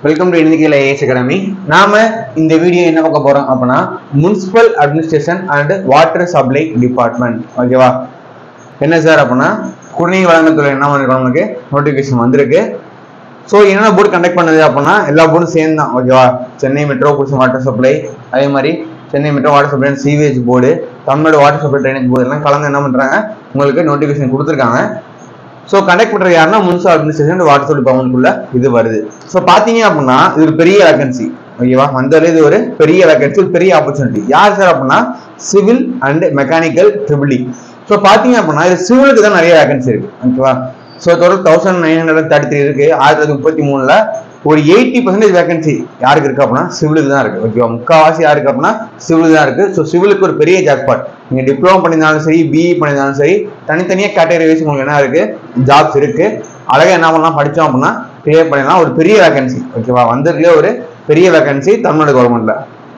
welcome to இன்னைக்கு A S academy நாம இந்த வீடியோ என்ன பார்க்க போறோம் அப்படின்னா municipal administration and water supply department ஓகேவா என்ன சார் அப்படின்னா குடிநீர் வழங்கத்துறை என்ன பண்ணிருக்கோம் நமக்கு நோட்டிஃபிகேஷன் வந்திருக்கு ஸோ என்னென்ன போர்டு கண்டக்ட் பண்ணுது அப்படின்னா எல்லா போர்டும் சேர்ந்து தான் ஓகேவா சென்னை மெட்ரோ குடிசன் வாட்டர் சப்ளை அதே மாதிரி Chennai metro water supply sewage board Tamil Nadu water supply drainage board எல்லாம் கலந்து என்ன பண்றாங்க உங்களுக்கு நோட்டிஃபிகேஷன் கொடுத்துருக்காங்க ஸோ கண்டக்ட் பண்றது யாருன்னா முனிசிபல் அட்மினிஸ்ட்ரேஷன் வாட்டர் டிபார்ட்மெண்ட்குள்ள இது வருது ஸோ பாத்தீங்க அப்படின்னா இது ஒரு பெரிய வேகன்சி ஓகேவா வந்தாலே இது ஒரு பெரிய வேகன்சி ஒரு பெரிய ஆப்பர்ச்சுனிட்டி யார் சார் அப்படின்னா சிவில் அண்ட் மெக்கானிக்கல் ட்ரிபிளி ஸோ பாத்தீங்க அப்படின்னா இது சிவிலுக்கு தான் நிறைய வேகன்சி இருக்கு ஓகேவா so total thousand nine hundred thirty three இருக்கு ஆயிரத்தி தொள்ளாயிரத்தி முப்பத்தி மூணுல ஒரு எயிட்டி பர்சன்டேஜ் வேகன்சி யாருக்கு இருக்கு அப்படின்னா சிவிலுக்கு தான் இருக்கு ஓகேவா முக்கால்வாசி யாருக்கு அப்படின்னா சிவிலுக்கு தான் இருக்கு ஸோ சிவிலுக்கு ஒரு பெரிய ஜாக்பாட் நீங்க டிப்ளமோ பண்ணியிருந்தாலும் சரி பிஇ பண்ணியிருந்தாலும் சரி தனித்தனியா கேட்டகரி வைஸ் உங்களுக்கு என்ன இருக்கு ஜாப்ஸ் இருக்கு அழகா என்ன பண்ணலாம் படிச்சோம் அப்படின்னா கிளியர் பண்ணிடலாம் ஒரு பெரிய வேகன்சி ஓகேவா வந்திருக்கே ஒரு பெரிய வேகன்சி தமிழ்நாடு கவர்மெண்ட்ல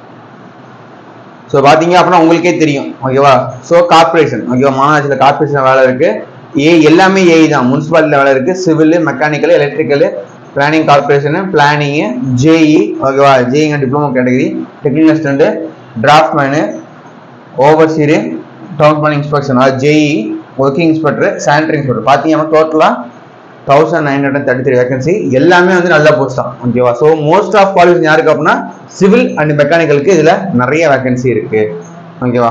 ஸோ பார்த்தீங்க அப்படின்னா உங்களுக்கே தெரியும் ஓகேவா ஸோ கார்பரேஷன் ஓகேவா மாநகராட்சியில் கார்பரேஷன் வேலை இருக்கு ஏ எல்லாமே ஏஐ தான் முனிசிபாலிட்டியில் வேலை இருக்கு civil mechanical electrical planning corporation planning J E ஓகேவா ஜேஇங்க diploma category technical assistant draftsman overseer town planning inspection அதாவது J E working inspector sanitary inspector பார்த்தீங்கன்னா டோட்டலாக thousand nine hundred thirty three vacancy எல்லாமே வந்து நல்ல போஸ்ட் தான் ஓகேவா ஸோ மோஸ்ட் ஆஃப் குவாலிஃபிகேஷன் யாருக்கு அப்படின்னா சிவில் அண்ட் மெக்கானிக்கலுக்கு இதில் நிறைய வேகன்சி இருக்கு ஓகேவா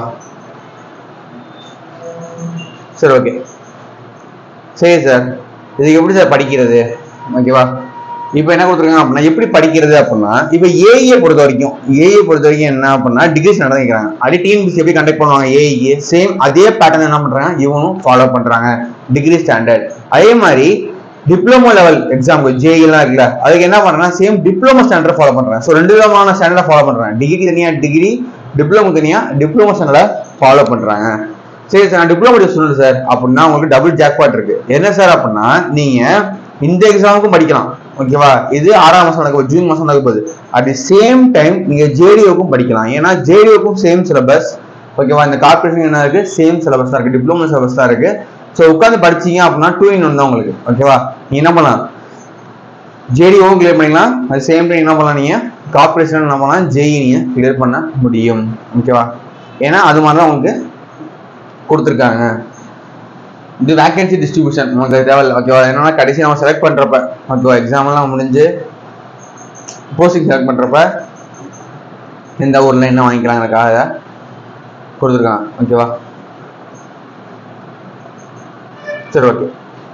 சரி ஓகே சரி சார் இதுக்கு எப்படி சார் படிக்கிறது ஓகேவா இப்போ என்ன கொடுத்துருக்காங்க அப்படின்னா எப்படி படிக்கிறது அப்படின்னா இப்போ ஏஐயை பொறுத்த வரைக்கும் ஏஐ பொறுத்த வரைக்கும் என்ன அப்படின்னா டிகிரி ஸ்டாண்டர்ட் வைக்கிறாங்க அடி டிஎன்பிசி எப்படி கண்டக்ட் பண்ணுவாங்க ஏஐ சேம் அதே பேட்டர்ன் என்ன பண்றாங்க இவனும் ஃபாலோ பண்றாங்க டிகிரி ஸ்டாண்டர்ட் அதே மாதிரி டிப்ளமோ லெவல் எக்ஸாம்பிள் ஜேஇலாம் இருக்குல்ல அதுக்கு என்ன பண்றாங்க சேம் டிப்ளமோ ஸ்டாண்டர்ட் ஃபாலோ பண்றாங்க ஸோ ரெண்டு விதமான ஸ்டாண்டர்ட் ஃபாலோ பண்றாங்க டிகிரி தனியா டிகிரி டிப்ளமோ தனியா டிப்ளமோ ஸ்டாண்டர்ட் ஃபாலோ பண்றாங்க சரி சார் நான் டிப்ளமோ ஸ்டூடெண்ட் சார் அப்படின்னா உங்களுக்கு டபுள் ஜாக்பாட் இருக்கு என்ன சார் அப்படின்னா நீங்க இந்த எக்ஸாமுக்கும் படிக்கலாம் ஓகேவா இது ஆறாம் மாசம் நடக்க போகுது, ஜூன் மாசம் நடக்க போகுது அட் தி சேம் டைம் நீங்க ஜேடிஓக்கும் படிக்கலாம் ஏன்னா ஜேடிஓக்கும் சேம் சிலபஸ் ஓகேவா இந்த கார்பரேஷன் என்ன இருக்கு சேம் சிலபஸ் தான் இருக்கு டிப்ளமோ சிலபஸ் தான் இருக்கு ஸோ உட்காந்து படிச்சீங்க அப்படின்னா டூ இன் ஒன் தான் உங்களுக்கு ஓகேவா நீங்க என்ன பண்ணலாம் ஜேடிஓவும் கிளியர் பண்ணிக்கலாம் அது சேம் டைம் என்ன பண்ணலாம் நீங்க கார்பரேஷன் என்ன பண்ணலாம் ஜேஇ நீங்க கிளியர் பண்ண முடியும் ஓகேவா ஏன்னா அது மாதிரி தான் உங்களுக்கு கொடுத்துருக்காங்க இது வேகன்சி டிஸ்ட்ரிபியூஷன் நமக்கு தேவையில்ல ஓகேவா என்னன்னா கடைசி நம்ம செலக்ட் பண்றப்ப ஓகேவா எக்ஸாம் எல்லாம் முடிஞ்சு போஸ்டிங் செலக்ட் பண்றப்ப எந்த ஊர்ல என்ன வாங்கிக்கலாங்கிறதுக்காக கொடுத்துருக்காங்க ஓகேவா சரி ஓகே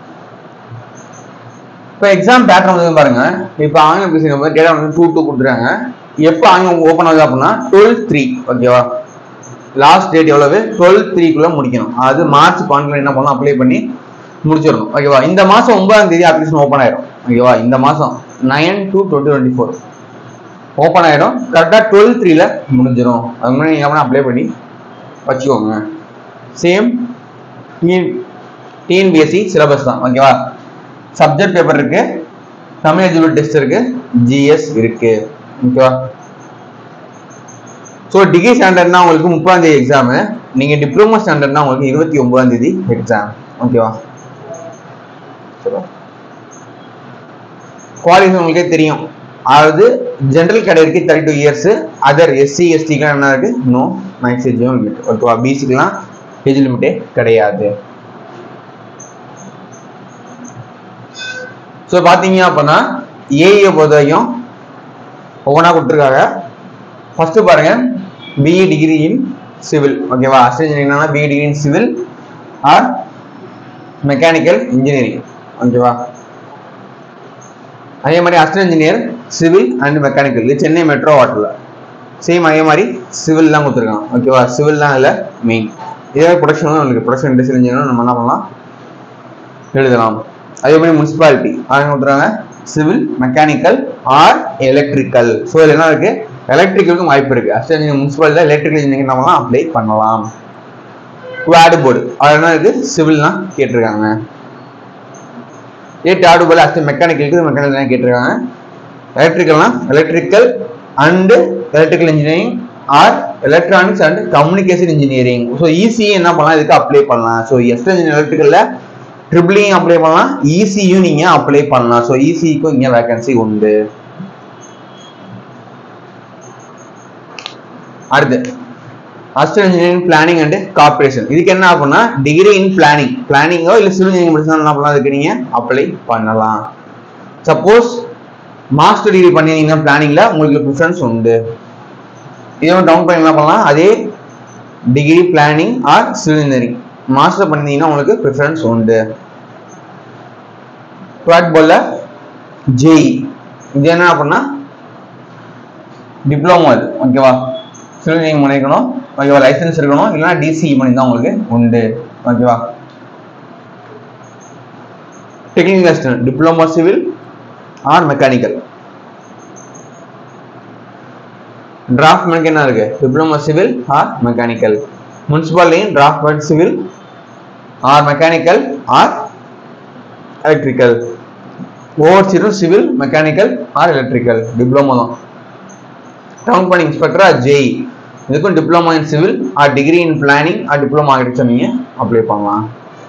இப்போ எக்ஸாம் பேட்டர்ன் வந்து பாருங்க இப்போ ஆங்கிலம் பேசுகிற போது டேட்டா வந்து டூ டூ கொடுத்துருக்காங்க எப்போ ஆங்கிலம் ஓப்பன் ஆகுது அப்படின்னா டுவெல் த்ரீ ஓகேவா லாஸ்ட் டேட் எவ்வளவு டுவெல் த்ரீக்குள்ள முடிக்கணும் அது மார்ச் பன்னெண்டுல என்ன பண்ணலாம் அப்ளை பண்ணி முடிச்சிடணும் ஓகேவா இந்த மாசம் ஒன்பதாம் தேதி அப்ளிகேஷன் ஓப்பன் ஆயிடும் ஓகேவா இந்த மாசம் nine to twenty twenty four open ஆயிடும் கரெக்டாக டுவெல் த்ரீல முடிஞ்சிடும் அது முன்னாடி நீங்கள் என்ன அப்ளை பண்ணி வச்சுக்கோங்க சேம் டிஎன் டிஎன்பிஎஸ்சி சிலபஸ் தான் ஓகேவா சப்ஜெக்ட் பேப்பர் இருக்கு தமிழ் எலிஜிபிள் டெஸ்ட் இருக்கு ஜிஎஸ் இருக்கு ஓகேவா ஸோ டிகிரி ஸ்டாண்டர்ட்னா உங்களுக்கு முப்பதாம் தேதி எக்ஸாமு நீங்க டிப்ளமோ ஸ்டாண்டர்ட்னா உங்களுக்கு இருபத்தி ஒன்பதாம் தேதி எக்ஸாம் ஓகேவா குவாலிஃபிகேஷன் உங்களுக்கே தெரியும் அதாவது ஜென்ரல் கேட்டகரிக்கு thirty two years other S C எஸ்டிக்கெலாம் என்ன இருக்கு நோ மேக்ஸ் ஏஜ் லிமிட் ஓகேவா பிசிக்கெலாம் ஏஜ் லிமிட்டே கிடையாது ஸோ பார்த்தீங்க அப்படின்னா ஏஐயை பொறுத்த வரைக்கும் ஒவ்வொன்றா கொடுத்துருக்காங்க ஃபர்ஸ்ட் பாருங்க பிஇ டிகிரி இன் சிவில் ஓகேவா அசிஸ்டன்ட் என்னன்னா B E degree in civil or mechanical engineering ஓகேவா அதே மாதிரி assistant engineer civil and mechanical இது சென்னை மெட்ரோ வாட்டரில் சேம் அதே மாதிரி சிவில் தான் கொடுத்துருக்காங்க ஓகேவா சிவில் தான் இல்லை மெயின் இதே ப்ரொடக்ஷன் உங்களுக்கு ப்ரொடக்ஷன் இண்டஸ்ட்ரியல் இன்ஜினியர் நம்ம என்ன பண்ணலாம் எழுதலாம் அதே மாதிரி முனிசிபாலிட்டி அவங்க கொடுத்துருக்காங்க civil mechanical or electrical so இதில் என்ன இருக்கு எலக்ட்ரிக்கலுக்கும் வாய்ப்பு இருக்கு அசிஸ்டன்ட் முனிசிபாலிட்டி எலக்ட்ரிக்கல் இன்ஜினியர் நம்மலாம் அப்ளை பண்ணலாம் குவாடு போர்டு அது என்ன இருக்கு சிவில்னா கேட்டிருக்காங்க ஏ டாடு போல அசிஸ்டன்ட் மெக்கானிக்கலுக்கு மெக்கானிக்கல் கேட்டிருக்காங்க எலக்ட்ரிக்கல்னா electrical and electrical engineering or electronics and communication engineering so ஈஸியும் என்ன பண்ணலாம் இதுக்கு அப்ளை பண்ணலாம் ஸோ எஸ்டன் எலக்ட்ரிக்கல்ல ட்ரிபிளையும் அப்ளை பண்ணலாம் ஈஸியும் நீங்க அப்ளை பண்ணலாம் ஸோ ஈஸிக்கும் இங்க வேகன்சி உண்டு அடுத்து assistant engineering planning and corporation இதுக்கு என்ன அப்படின்னா டிகிரி இன் பிளானிங் பிளானிங்கோ இல்லை சிவில் இன்ஜினியரிங் முடிச்சா என்ன பண்ணலாம் அதுக்கு நீங்க அப்ளை பண்ணலாம் சப்போஸ் மாஸ்டர் டிகிரி பண்ணிருந்தீங்கன்னா பிளானிங்ல உங்களுக்கு ப்ரிஃபரன்ஸ் உண்டு இதே டவுன் பண்ணி என்ன பண்ணலாம் அதே degree planning or civil engineering master பண்ணிருந்தீங்கன்னா உங்களுக்கு ப்ரிஃபரன்ஸ் உண்டு டுவாட் போல ஜேஇ இது என்ன அப்படின்னா டிப்ளமோ இது ஓகேவா சிவில் இன்ஜினியரிங் பண்ணிக்கணும் ஓகேவா லைசன்ஸ் இருக்கணும் இல்லைன்னா டிசிஇ பண்ணி தான் உங்களுக்கு உண்டு ஓகேவா technical assistant diploma civil or mechanical டிராஃப்ட்மேனுக்கு என்ன இருக்கு டிப்ளமோ சிவில் ஆர் மெக்கானிக்கல் முனிசிபாலிட்டியும் draftsman civil or mechanical or electrical ஓவர்சீரும் civil mechanical or electrical diploma தான் டவுன் பிளானிங் இன்ஸ்பெக்டரா ஜேஇ இதுக்கும் diploma in civil or degree in planning or diploma ஆகிடுச்சு நீங்க அப்ளை பண்ணலாம்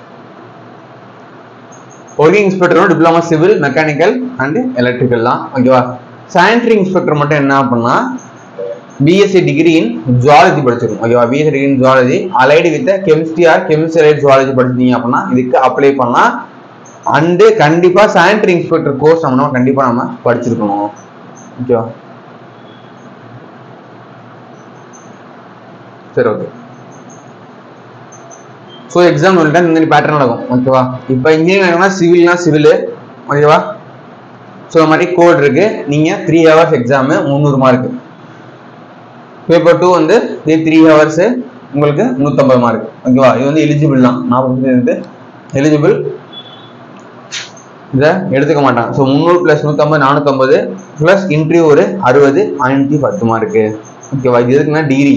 ஒர்க்கிங் இன்ஸ்பெக்டரும் diploma civil mechanical and electrical தான் ஓகேவா சானிட்டரி இன்ஸ்பெக்டர் மட்டும் என்ன அப்படின்னா பிஎஸ்சி டிகிரி இன் ஜுவாலஜி படிச்சிருக்கோம் ஓகேவா BSc degree in zoology allied with chemistry or chemistry allied zoology படிச்சிருந்தீங்க அப்படின்னா இதுக்கு அப்ளை பண்ணலாம் அண்டு கண்டிப்பா சானிட்டரி இன்ஸ்பெக்டர் கோர்ஸ் நம்ம கண்டிப்பா நம்ம படிச்சிருக்கணும் ஓகேவா சரி ஓகே ஸோ எக்ஸாம் வந்துட்டா இந்த மாதிரி பேட்டர்ன் நடக்கும் ஓகேவா இப்போ இன்ஜினியரிங் சிவில்னா சிவில் ஓகேவா ஸோ இந்த மாதிரி கோட் இருக்கு நீங்க த்ரீ ஹவர்ஸ் எக்ஸாமு முந்நூறு மார்க் பேப்பர் டூ வந்து இதே த்ரீ ஹவர்ஸ் உங்களுக்கு நூற்றம்பது மார்க் ஓகேவா இது வந்து எலிஜிபிள் தான் நாற்பது வந்து எலிஜிபிள் இதை எடுத்துக்க மாட்டான் ஸோ முந்நூறு ப்ளஸ் நூற்றம்பது நானூற்றம்பது ப்ளஸ் இன்டர்வியூ ஒரு அறுபது ஐநூற்றி பத்து மார்க்கு ஓகேவா இது எதுக்குன்னா டிகிரி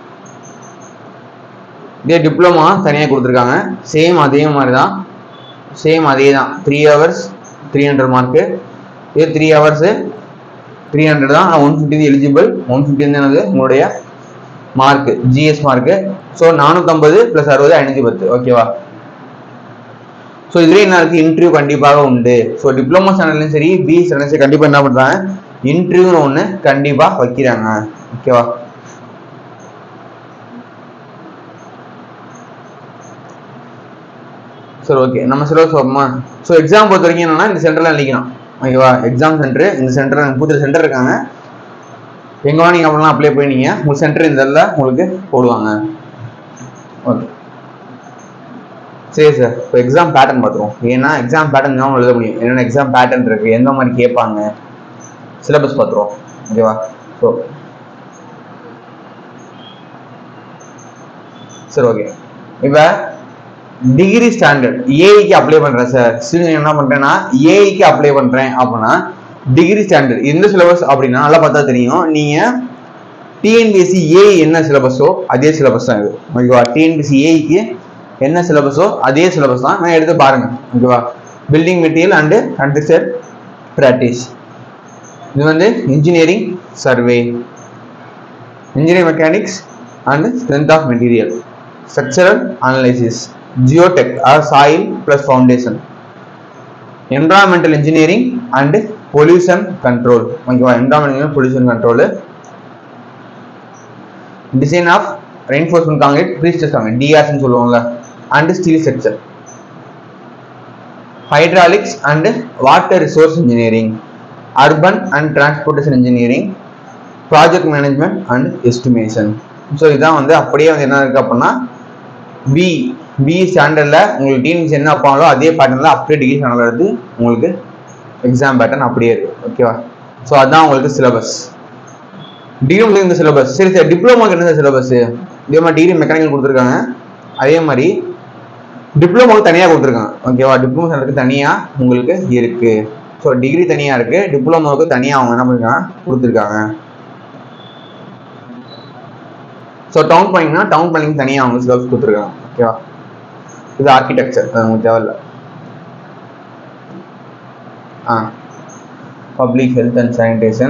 இதே டிப்ளமா தனியாக கொடுத்துருக்காங்க சேம் அதே மாதிரி தான் சேம் அதே தான் three hours three hundred mark இதே த்ரீ ஹவர்ஸு த்ரீ ஹண்ட்ரட் தான் one fifty eligible one fifty என்னது உங்களுடைய மார்க்கு ஜிஎஸ் மார்க்கு ஸோ நானூற்றம்பது ப்ளஸ் அறுபது ஐநூற்றி பத்து ஓகேவா ஸோ இதுலேயே என்ன இருக்குது இன்டர்வியூ கண்டிப்பாக உண்டு ஸோ டிப்ளமோ சேனல்லையும் சரி பி சேனலும் சரி கண்டிப்பாக என்ன பண்ணுறாங்க இன்டர்வியூன்னு ஒன்று கண்டிப்பாக வைக்கிறாங்க ஓகேவா சரி ஓகே நம்ம சிலபஸ் பார்ப்போமா ஸோ எக்ஸாம் பொறுத்த வரைக்கும் என்னன்னா இந்த சென்டரில் அழிக்கணும் ஓகேவா எக்ஸாம் சென்டர் இந்த சென்டர் புது சென்டர் இருக்காங்க எங்கே நீங்கள் அப்படிலாம் அப்ளை பண்ணீங்க உங்கள் சென்டர் இந்த இடத்துல உங்களுக்கு போடுவாங்க ஓகே சரி சார் இப்போ எக்ஸாம் பேட்டர்ன் பார்த்துருவோம் ஏன்னா எக்ஸாம் பேட்டர்ன் தான் எழுத முடியும் என்னென்ன எக்ஸாம் பேட்டர்ன் இருக்குது எந்த மாதிரி கேட்பாங்க சிலபஸ் பார்த்துருவோம் ஓகேவா ஸோ சரி ஓகே இப்போ டிகிரி ஸ்டாண்டர்ட் ஏஐக்கு அப்ளை பண்றேன் சார் சிவில் என்ன பண்றேன்னா ஏஐக்கு அப்ளை பண்றேன் அப்படின்னா டிகிரி ஸ்டாண்டர்ட் எந்த சிலபஸ் அப்படின்னா நல்லா பார்த்தா தெரியும் நீங்க டிஎன்பிஎஸ்சி ஏஐ என்ன சிலபஸோ அதே சிலபஸ் தான் இது ஓகேவா டிஎன்பிஎஸ்சி ஏஐக்கு என்ன சிலபஸோ அதே சிலபஸ் தான் நான் எடுத்து பாருங்க ஓகேவா building material and construction practice இது வந்து engineering survey engineering mechanics and strength of material structural analysis geotech or soil plus foundation environmental engineering and pollution control ஓகேவா environmental pollution control design of reinforcement concrete pre-stress concrete DRS னு சொல்லுவாங்கல்ல and steel structure hydraulics and water resource engineering urban and transportation engineering project management and estimation so இதான் வந்து அப்படியே வந்து என்ன இருக்கு அப்படின்னா பி பி ஸ்டாண்டர்டில் உங்களுக்கு டிஎன்பிசி என்ன வைப்பாங்களோ அதே பேட்டர்னில் அப்படியே டிகிரி ஸ்டாண்டர்டில் எடுத்து உங்களுக்கு எக்ஸாம் பேட்டர்ன் அப்படியே இருக்கு ஓகேவா ஸோ அதான் உங்களுக்கு சிலபஸ் டிகிரி இந்த சிலபஸ் சரி சார் டிப்ளமோக்கு என்ன சிலபஸ் இதே மாதிரி டிகிரி மெக்கானிக்கல் கொடுத்துருக்காங்க அதே மாதிரி டிப்ளமோக்கு தனியாக கொடுத்துருக்காங்க ஓகேவா டிப்ளமோ சென்டருக்கு தனியாக உங்களுக்கு இருக்கு ஸோ டிகிரி தனியாக இருக்கு டிப்ளமோவுக்கு தனியாக அவங்க என்ன பண்ணிருக்காங்க கொடுத்துருக்காங்க ஸோ டவுன் பிளானிங்னா டவுன் பிளானிங் தனியாக அவங்க சிலபஸ் கொடுத்துருக்காங்க ஓகேவா இது ஆர்கிடெக்சர் அது உங்களுக்கு தேவையில்ல ஆ பப்ளிக் ஹெல்த் அண்ட் சானிடேஷன்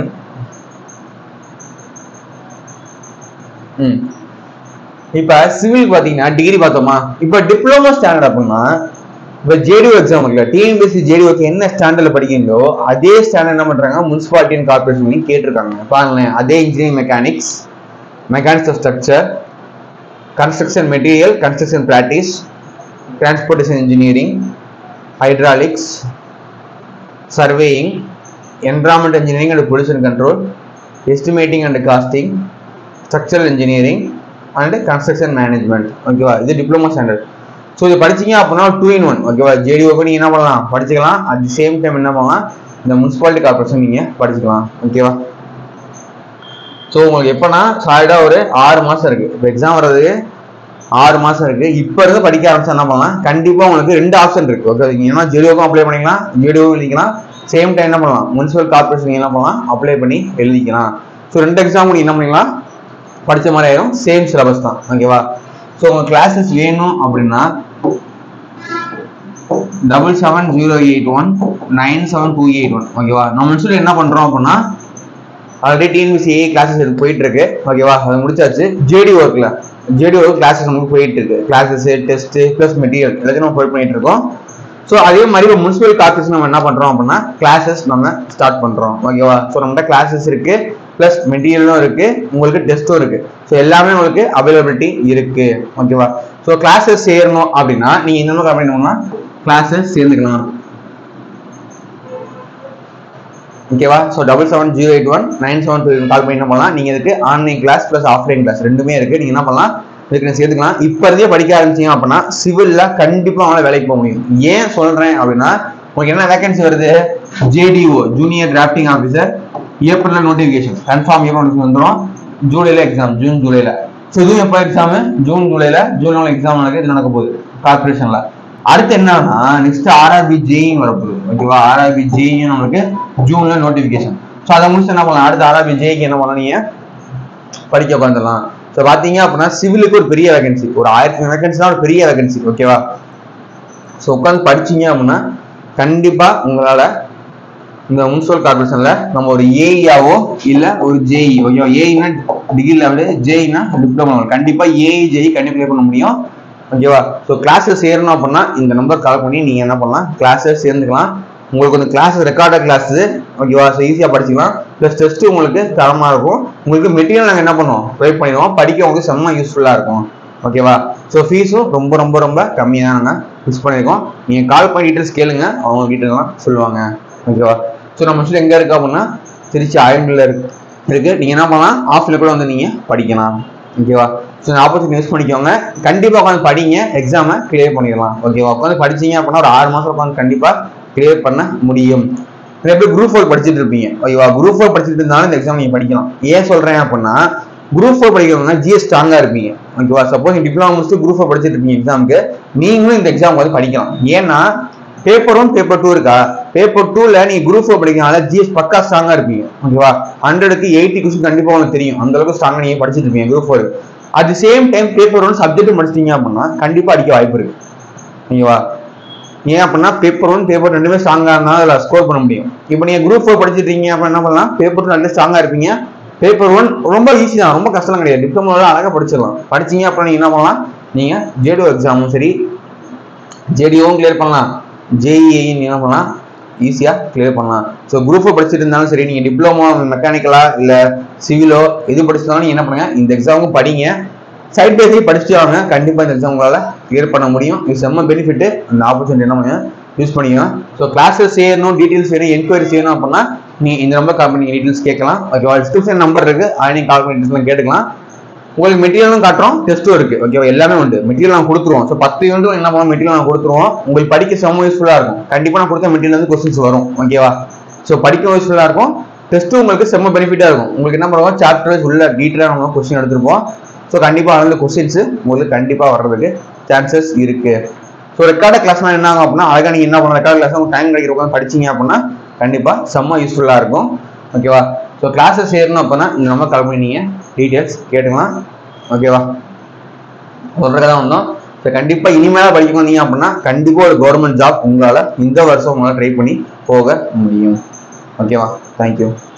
ம் இப்போ சிவில் பார்த்தீங்கன்னா டிகிரி பார்த்தோமா இப்போ டிப்ளமோ ஸ்டாண்டர்ட் அப்படின்னா இப்போ ஜேடிஓ எக்ஸாம் இருக்குல்ல டிஎன்பிஎஸ்சி ஜேடிஓக்கு என்ன ஸ்டாண்டர்டில் படிக்கிறீங்களோ அதே ஸ்டாண்டர்ட் என்ன பண்ணுறாங்க முனிசிபாலிட்டி அண்ட் கார்பரேஷன் பண்ணி கேட்டிருக்காங்க பாருங்களேன் அதே engineering mechanics mechanics of structure construction material construction practice transportation engineering hydraulics surveying environment engineering and pollution control estimating and costing structural engineering and construction management ஓகேவா இது டிப்ளமோ ஸ்டாண்டர்ட் ஸோ இது படிச்சீங்க அப்படின்னா two in one ஓகேவா ஜேடிஓக்கு நீங்கள் என்ன பண்ணலாம் படிச்சுக்கலாம் அட் தி சேம் டைம் என்ன பண்ணலாம் இந்த முனிசிபாலிட்டி கார்பரேஷன் நீங்கள் படிச்சுக்கலாம் ஓகேவா ஸோ உங்களுக்கு எப்போனா சாலிடாக ஒரு ஆறு மாதம் இருக்குது இப்போ எக்ஸாம் வர்றதுக்கு ஆறு மாதம் இருக்குது இப்போ இருந்து படிக்க ஆரம்பிச்சா என்ன பண்ணலாம் கண்டிப்பாக உங்களுக்கு ரெண்டு ஆப்ஷன் இருக்குது ஓகே நீங்கள் என்ன ஜேடிஓக்கும் அப்ளை பண்ணிக்கலாம் ஜேடிஓவும் எழுதிக்கலாம் சேம் டைம் என்ன பண்ணலாம் முனிசிபல் கார்பரேஷன் என்ன பண்ணலாம் அப்ளை பண்ணி எழுதிக்கலாம் ஸோ ரெண்டு எக்ஸாம் நீங்கள் என்ன பண்ணிக்கலாம் படித்த மாதிரி ஆயிரும் சேம் சிலபஸ் தான் ஓகேவா ஸோ உங்கள் கிளாஸஸ் வேணும் அப்படின்னா double seven zero eight one nine seven two eight one ஓகேவா நம்ம சொல்லி என்ன பண்ணுறோம் அப்படின்னா ஆல்ரெடி டிஎன்பிசிஏ கிளாஸஸ் எனக்கு போயிட்டு இருக்கு ஓகேவா அது முடிச்சாச்சு ஜேடி ஒர்க்கில் ஜேடி ஒர்க் கிளாஸஸ் நமக்கு போயிட்டு இருக்கு கிளாஸஸ் டெஸ்ட் ப்ளஸ் மெட்டீரியல் எல்லாத்தையும் நம்ம போய் பண்ணிட்டு இருக்கோம் ஸோ அதே மாதிரி இப்போ முனிசிபல் கார்பரேஷன் நம்ம என்ன பண்ணுறோம் அப்படின்னா கிளாஸஸ் நம்ம ஸ்டார்ட் பண்ணுறோம் ஓகேவா ஸோ நம்மகிட்ட கிளாஸஸ் இருக்கு ப்ளஸ் மெட்டீரியலும் இருக்கு உங்களுக்கு டெஸ்ட்டும் இருக்கு ஸோ எல்லாமே உங்களுக்கு அவைலபிலிட்டி இருக்கு ஓகேவா ஸோ கிளாஸஸ் சேரணும் அப்படின்னா நீங்கள் என்ன கால் பண்ணணும்னா கிளாஸஸ் சேர்ந்துக்கலாம் ஓகேவா so double seven zero eight one nine seven two call பண்ணி என்ன பண்ணலாம் நீங்கள் இதுக்கு online class plus offline class ரெண்டுமே இருக்குது நீங்கள் என்ன பண்ணலாம் இதுக்கு நீங்கள் சேர்த்துக்கலாம் இப்போ இருந்தே படிக்க ஆரம்பிச்சீங்க அப்படின்னா சிவிலில் கண்டிப்பாக அவங்களால வேலைக்கு போக முடியும் ஏன் சொல்கிறேன் அப்படின்னா உங்களுக்கு என்ன வேகன்சி வருது ஜேடிஓ ஜூனியர் டிராஃப்டிங் ஆஃபீஸர் ஏப்ரலில் நோட்டிஃபிகேஷன் கன்ஃபார்ம் ஏப்ரல் நோட்டிஃபிகேஷன் வந்துடும் ஜூலையில் எக்ஸாம் ஜூன் ஜூலையில் ஸோ இதுவும் எப்போ எக்ஸாமு ஜூன் ஜூலையில் ஜூன் எக்ஸாம் நடக்குது இது நடக்க போகுது கார்பரேஷனில் அடுத்து என்னன்னா நெக்ஸ்ட் ஆர்ஆர்பி ஜேஇன் வரப்போகுது ஓகேவா ஆர்ஆர்பி ஜேஇன் நம்மளுக்கு ஜூன்ல நோட்டிஃபிகேஷன் ஸோ அதை முடிச்சு என்ன பண்ணலாம் அடுத்து ஆர்ஆர்பி ஜேக்கு என்ன பண்ணலாம் நீங்க படிக்க உட்காந்துடலாம் ஸோ பார்த்தீங்க அப்படின்னா சிவிலுக்கு ஒரு பெரிய வேகன்சி ஒரு ஆயிரத்தி வேகன்சினா ஒரு பெரிய வேகன்சி ஓகேவா ஸோ உட்காந்து படிச்சீங்க அப்படின்னா கண்டிப்பா உங்களால இந்த முனிசிபல் கார்பரேஷன்ல நம்ம ஒரு ஏஇயாவோ இல்ல ஒரு ஜேஇ ஓகேவா ஏஇனா டிகிரி லெவலு ஜேஇனா டிப்ளமோ லெவல் கண்டிப்பா ஏஇ ஜேஇ கண்டிப்பா clear பண்ண முடியும் ஓகேவா ஸோ கிளாஸஸ் சேரணும் அப்படின்னா இந்த நம்பர் கால் பண்ணி நீங்க என்ன பண்ணலாம் கிளாஸஸ் சேர்ந்துக்கலாம் உங்களுக்கு வந்து கிளாஸ் ரெக்கார்டட் கிளாஸ் ஓகேவா ஸோ ஈஸியாக படிச்சுக்கலாம் ப்ளஸ் டெஸ்ட் உங்களுக்கு தரமாக இருக்கும் உங்களுக்கு மெட்டீரியல் நாங்கள் என்ன பண்ணுவோம் ப்ரொவைட் பண்ணிடுவோம் படிக்க உங்களுக்கு செம்ம யூஸ்ஃபுல்லாக இருக்கும் ஓகேவா ஸோ ஃபீஸும் ரொம்ப ரொம்ப ரொம்ப கம்மியாக தான் நாங்கள் ஃபிக்ஸ் பண்ணியிருக்கோம் நீங்கள் கால் பண்ணி டீட்டெயில்ஸ் கேளுங்க அவங்க டீட்டெயிலாம் சொல்லுவாங்க ஓகேவா ஸோ நம்ம சொல்லி எங்கே இருக்கு அப்படின்னா திருச்சி ஆயிரமில் இருக்கு இருக்கு நீங்கள் என்ன பண்ணலாம் ஆஃப்ல கூட வந்து நீங்கள் படிக்கலாம் ஓகேவா ஸோ இந்த ஆப்பர்ச்சுனிட்டி யூஸ் பண்ணிக்கோங்க கண்டிப்பாக உட்காந்து படிங்க எக்ஸாமை கிளியர் பண்ணிடலாம் ஓகேவா உட்காந்து படிச்சீங்க அப்படின்னா ஒரு ஆறு மாதம் உட்காந்து கண்டிப்பாக கிளியர் பண்ண முடியும் நிறைய பேர் குரூப் ஃபோர் படிச்சுட்டு இருப்பீங்க ஓகேவா குரூப் ஃபோர் படிச்சுட்டு இருந்தாலும் இந்த எக்ஸாம் நீங்கள் படிக்கலாம் ஏன் சொல்கிறேன் அப்படின்னா குரூப் ஃபோர் படிக்கிறவங்க ஜிஎஸ் ஸ்ட்ராங்காக இருப்பீங்க ஓகேவா சப்போஸ் நீங்கள் டிப்ளமா முடிச்சுட்டு குரூப் ஃபோர் படிச்சுட்டு இருப்பீங்க எக்ஸாமுக்கு நீங்களும் இந்த எக்ஸாம் வந்து படிக்கலாம் ஏன்னா பேப்பர் ஒன் பேப்பர் டூ இருக்கா பேப்பர் டூல நீங்க குரூப் ஃபோர் படிக்கிறனால ஜிஎஸ் பக்கா ஸ்ட்ராங்கா இருப்பீங்க ஓகேவா ஹண்ட்ரடுக்கு எயிட்டி கொஸ்டின் கண்டிப்பா உங்களுக்கு தெரியும் அந்த அளவுக்கு ஸ்ட்ராங்கா நீங்க படிச்சுட்டு இருப்பீங்க group four at the same time paper one subject படிச்சிட்டீங்க அப்படின்னா கண்டிப்பா அடிக்க வாய்ப்பு இருக்கு ஓகேவா ஏன் அப்படின்னா பேப்பர் ஒன் பேப்பர் ரெண்டுமே ஸ்ட்ராங்கா இருந்தாலும் அதில் ஸ்கோர் பண்ண முடியும் இப்போ நீங்க குரூப் ஃபோர் படிச்சிருக்கீங்க அப்படின்னா என்ன பண்ணலாம் பேப்பர் டூ நல்ல ஸ்ட்ராங்கா இருப்பீங்க பேப்பர் ஒன் ரொம்ப ஈஸி தான் ரொம்ப கஷ்டம் கிடையாது டிப்ளமோல அழகா படிச்சிடலாம் படிச்சீங்க அப்புறம் நீங்க என்ன பண்ணலாம் நீங்க ஜேடிஓ எக்ஸாமும் சரி ஜேடிஓவும் கிளியர் பண்ணலாம் ஜேஇஏயும் என்ன பண்ணலாம் ஈஸியாக கிளியர் பண்ணலாம் ஸோ குரூப் படிச்சுட்டு இருந்தாலும் சரி நீங்கள் டிப்ளமோ மெக்கானிக்கலா இல்லை சிவிலோ எது படிச்சிருந்தாலும் நீங்கள் என்ன பண்ணுங்க இந்த எக்ஸாமுக்கும் படிங்க சைட் பை சைட் படிச்சுட்டு வாங்க கண்டிப்பாக இந்த எக்ஸாம் உங்களால் கிளியர் பண்ண முடியும் இது செம்ம பெனிஃபிட் அந்த ஆப்பர்ச்சுனிட்டி என்ன பண்ணுங்க யூஸ் பண்ணிக்கலாம் ஸோ கிளாஸஸ் செய்யணும் டீட்டெயில்ஸ் செய்யணும் என்கொயரி செய்யணும் அப்படின்னா நீங்கள் இந்த நம்பர் கால் பண்ணி டீட்டெயில்ஸ் கேட்கலாம் ஓகேவா டிஸ்கிரிப்ஷன் நம்பர் இருக்குது அதை நீங்கள் கால் பண்ணி டீட்டெயில்ஸ் கேட்டுக்கலாம் உங்களுக்கு மெட்டீரியலும் காட்டுறோம் டெஸ்ட்டும் இருக்கு ஓகேவா எல்லாமே உண்டு மெட்டீரியல் நான் கொடுத்துருவோம் ஸோ பத்து யூனிட்டும் என்ன பண்ணுவோம் மெட்டீரியல் நான் கொடுத்துருவோம் உங்களுக்கு படிக்க செம்ம யூஸ்ஃபுல்லாக இருக்கும் கண்டிப்பாக நான் கொடுத்த மெட்டீரியல் வந்து கொஸ்டின்ஸ் வரும் ஓகேவா ஸோ படிக்க யூஸ்ஃபுல்லாக இருக்கும் டெஸ்ட்டும் உங்களுக்கு செம்ம பெனிஃபிட்டாக இருக்கும் உங்களுக்கு என்ன பண்ணுவோம் சாப்டர் வைஸ் உள்ள டீட்டெயிலாக நம்ம கொஸ்டின் எடுத்துருப்போம் ஸோ கண்டிப்பாக அதில் கொஸ்டின்ஸ் உங்களுக்கு கண்டிப்பாக வர்றதுக்கு சான்சஸ் இருக்கு ஸோ ரெக்கார்ட கிளாஸ்னா என்ன ஆகும் அப்படின்னா அழகாக நீங்கள் என்ன பண்ணணும் ரெக்கார்ட் கிளாஸ் டைம் கிடைக்கிற உட்காந்து படிச்சீங்க அப்படின்னா கண்டிப்பாக செம்ம யூஸ்ஃபுல்லாக இருக்கும் ஓகேவா ஸோ கிளாஸஸ் சேரணும் அப்படின்னா இந்த நம்ம கால் பண்ணி நீங்கள் டீட்டெயில்ஸ் கேட்டுக்கலாம் ஓகேவா சொல்றதுக்கு தான் வந்தோம் ஸோ கண்டிப்பாக இனிமேல படிக்க வந்தீங்க அப்படின்னா கண்டிப்பாக ஒரு கவர்மெண்ட் ஜாப் உங்களால் இந்த வருஷம் உங்களால் ட்ரை பண்ணி போக முடியும் ஓகேவா தேங்க்யூ